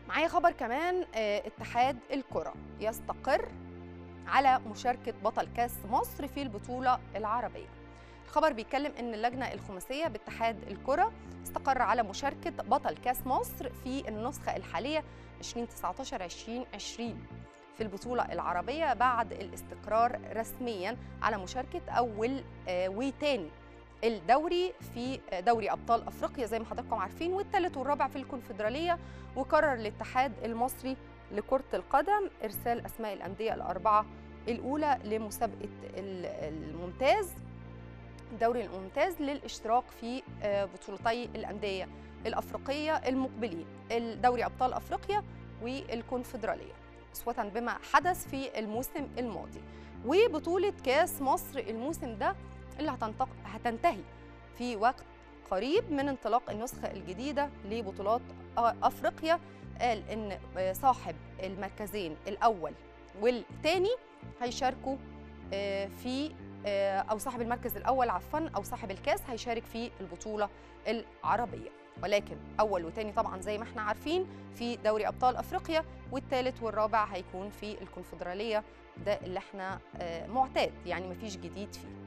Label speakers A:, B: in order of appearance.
A: معايا خبر كمان آه، اتحاد الكرة يستقر على مشاركة بطل كاس مصر في البطولة العربية الخبر بيتكلم ان اللجنة الخماسية باتحاد الكرة استقر على مشاركة بطل كاس مصر في النسخة الحالية 2019 2020 في البطولة العربية بعد الاستقرار رسميا على مشاركة أول آه، وتاني الدوري في آه، دوري أبطال أفريقيا زي ما حضراتكم عارفين والثالث والرابع في الكونفدرالية وقرر الاتحاد المصري لكرة القدم إرسال أسماء الأندية الأربعة الأولى لمسابقة ال- الممتاز الدوري الممتاز للاشتراك في آه، بطولتي الأندية الأفريقية المقبلين الدوري أبطال أفريقيا والكونفدرالية أسوة بما حدث في الموسم الماضي وبطولة كاس مصر الموسم ده اللي هتنتق- هتنتهي في وقت قريب من انطلاق النسخة الجديدة لبطولات آه، أفريقيا قال إن آه، صاحب المركزين الأول والثاني هيشاركوا آه، في آه، أو صاحب المركز الأول عفوا أو صاحب الكاس هيشارك في البطولة العربية ولكن أول وتاني طبعا زي ما احنا عارفين في دوري أبطال أفريقيا والثالث والرابع هيكون في الكونفدرالية ده اللي احنا آه، معتاد يعني مفيش جديد فيه